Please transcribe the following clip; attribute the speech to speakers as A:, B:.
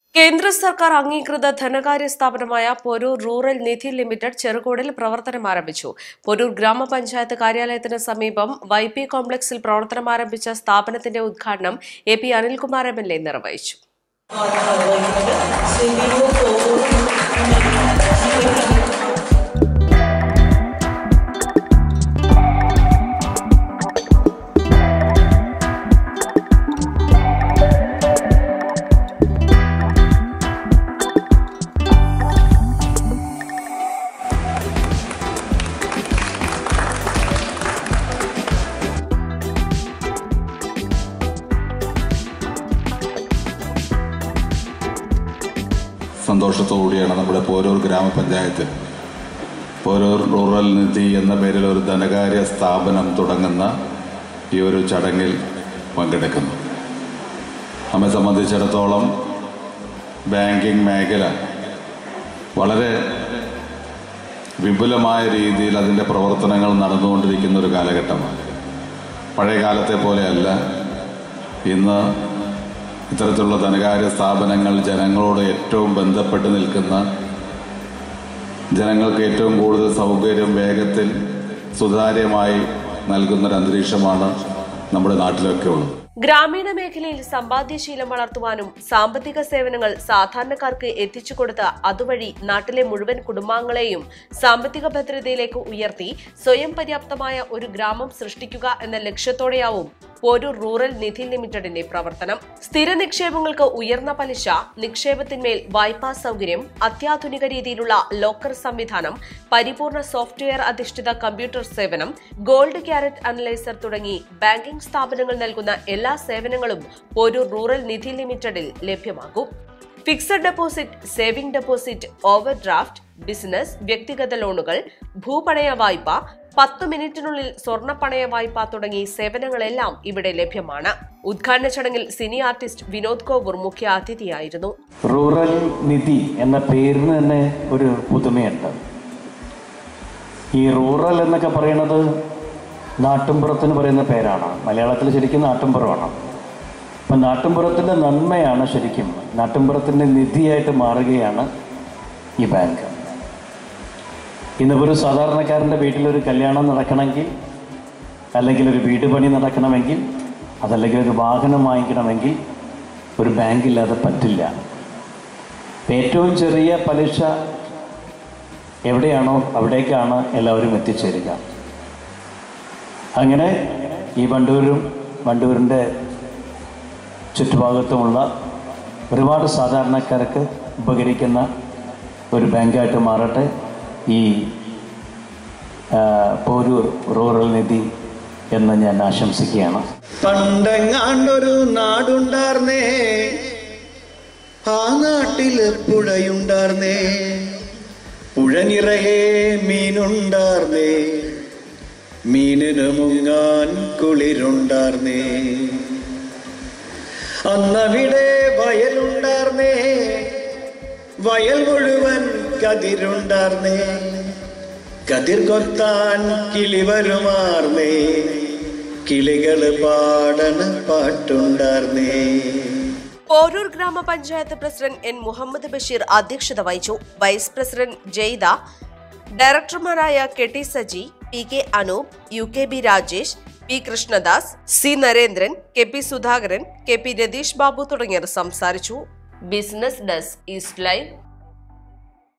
A: കേന്ദ്ര സർക്കാർ അംഗീകൃത ധനകാര്യ സ്ഥാപനമായ പൊരൂർ റൂറൽ നിധി ലിമിറ്റഡ് ചെറുകോടിൽ പ്രവർത്തനം ആരംഭിച്ചു പൊരൂർ ഗ്രാമപഞ്ചായത്ത് കാര്യാലയത്തിന് സമീപം വൈ പി കോംപ്ലക്സിൽ പ്രവർത്തനം ആരംഭിച്ച സ്ഥാപനത്തിന്റെ ഉദ്ഘാടനം A P Anilkumar M L A നിർവഹിച്ചു
B: ശ്രീ വിനു തോമസ്
C: സന്തോഷത്തോടുകൂടിയാണ് നമ്മുടെ പോരൂർ ഗ്രാമപഞ്ചായത്തിൽ പോരൂർ റൂറൽ നിധി എന്ന പേരിൽ ഒരു ധനകാര്യ സ്ഥാപനം തുടങ്ങുന്ന ഈ ഒരു ചടങ്ങിൽ പങ്കെടുക്കുന്നു നമ്മെ സംബന്ധിച്ചിടത്തോളം ബാങ്കിങ് മേഖല വളരെ വിപുലമായ രീതിയിൽ അതിൻ്റെ പ്രവർത്തനങ്ങൾ നടന്നുകൊണ്ടിരിക്കുന്ന ഒരു കാലഘട്ടമാണ് പഴയ കാലത്തെ പോലെയല്ല ഇന്ന് ഇത്തരത്തിലുള്ള ധനകാര്യ സ്ഥാപനങ്ങൾ ജനങ്ങളോട് ഏറ്റവും ബന്ധപ്പെട്ട് നിൽക്കുന്ന ജനങ്ങൾക്ക് ഏറ്റവും കൂടുതൽ സൗകര്യം വേഗത്തിൽ സുതാര്യമായി നൽകുന്നൊരു അന്തരീക്ഷമാണ് നമ്മുടെ നാട്ടിലൊക്കെ ഉള്ളത്
A: ഗ്രാമീണ മേഖലയിൽ സമ്പാദ്യശീലം വളർത്തുവാനും സാമ്പത്തിക സേവനങ്ങൾ സാധാരണക്കാർക്ക് എത്തിച്ചു കൊടുത്ത് അതുവഴി നാട്ടിലെ മുഴുവൻ കുടുംബാംഗങ്ങളെയും സാമ്പത്തിക ഭദ്രതയിലേക്ക് ഉയർത്തി സ്വയം പര്യാപ്തമായ ഒരു ഗ്രാമം സൃഷ്ടിക്കുക എന്ന ലക്ഷ്യത്തോടെയാവും പോരൂർ റൂറൽ നിധി ലിമിറ്റഡിന്റെ പ്രവർത്തനം സ്ഥിര നിക്ഷേപങ്ങൾക്ക് ഉയർന്ന പലിശ നിക്ഷേപത്തിന്മേൽ വായ്പാ സൗകര്യം അത്യാധുനിക രീതിയിലുള്ള ലോക്കർ സംവിധാനം പരിപൂർണ സോഫ്റ്റ്വെയർ അധിഷ്ഠിത കമ്പ്യൂട്ടർ സേവനം ഗോൾഡ് ക്യാരറ്റ് അനലൈസർ തുടങ്ങി ബാങ്കിംഗ് സ്ഥാപനങ്ങൾ നൽകുന്ന എല്ലാ സേവനങ്ങളും പോരൂർ റൂറൽ നിധി ലിമിറ്റഡിൽ ലഭ്യമാകും fixed deposit saving deposit overdraft business വ്യക്തിഗത ലോണുകൾ ഭൂപണയ വായ്പ പത്ത് മിനിറ്റിനുള്ളിൽ സ്വർണ്ണപ്പണയ വായ്പ തുടങ്ങി സേവനങ്ങളെല്ലാം ഇവിടെ ലഭ്യമാണ് ഉദ്ഘാടന ചടങ്ങിൽ സിനി ആർട്ടിസ്റ്റ് വിനോദ് കോവൂർ മുഖ്യ അതിഥിയായിരുന്നു
D: റൂറൽ നിധി എന്ന പേരിന് തന്നെ ഒരു പുതുമയുണ്ട് ഈ റൂറൽ എന്നൊക്കെ പറയുന്നത് നാട്ടുംപുറത്തിന് പറയുന്ന പേരാണ് മലയാളത്തിൽ ശരിക്കും നാട്ടുംപുറമാണ് അപ്പം നാട്ടുംപുറത്തിൻ്റെ നന്മയാണ് ശരിക്കും നാട്ടുംപുറത്തിൻ്റെ നിധിയായിട്ട് മാറുകയാണ് ഈ ബാങ്ക് ഇന്നിപ്പോൾ ഒരു സാധാരണക്കാരൻ്റെ വീട്ടിലൊരു കല്യാണം നടക്കണമെങ്കിൽ അല്ലെങ്കിൽ ഒരു വീട് പണി നടക്കണമെങ്കിൽ അതല്ലെങ്കിൽ ഒരു വാഹനം വാങ്ങിക്കണമെങ്കിൽ ഒരു ബാങ്കില്ലാതെ പറ്റില്ല ഏറ്റവും ചെറിയ പലിശ എവിടെയാണോ അവിടേക്കാണ് എല്ലാവരും എത്തിച്ചേരുക അങ്ങനെ ഈ വണ്ടൂരും വണ്ടൂരിൻ്റെ ചുറ്റുഭാഗത്തുമുള്ള ഒരുപാട് സാധാരണക്കാർക്ക് ഉപകരിക്കുന്ന ഒരു ബാങ്കായിട്ട് മാറട്ടെ ഈ ആ, പോരൂർ റൂറൽ നിധി എന്ന് ഞാൻ ആശംസിക്കുകയാണ്
E: പണ്ടെങ്ങാണ്ടൊരു നാടുണ്ടാർന്നേ ആ നാട്ടില് പുഴയുണ്ടാർന്നേ പുഴ നിറയെ മീനുണ്ടാർന്നേ മീനിന് മുങ്ങാൻ കുളിരുണ്ടാർന്നേ അന്നവിടെ വയലുണ്ടാർന്നേ വയൽ മുഴുവൻ കതിരുണ്ടാർന്നേ കതിർ കൊത്താൻ കിളി വരുമാർന്നേ കിളികള് പാടണ പാട്ടുണ്ടാർന്നേ
A: പോരൂർ ഗ്രാമപഞ്ചായത്ത് പ്രസിഡന്റ് എൻ മുഹമ്മദ് ബഷീർ അധ്യക്ഷത വഹിച്ചു വൈസ് പ്രസിഡന്റ് ജയ്ദ ഡയറക്ടർമാരായ K T Saji P K Anoop U K B Rajesh P Krishnadas C Narendran K P Sudhakaran K P Ratheesh Babu തുടങ്ങിയവർ സംസാരിച്ചു ബിസിനസ് ഡെസ്ക് ഈസ്റ്റ് ലൈവ്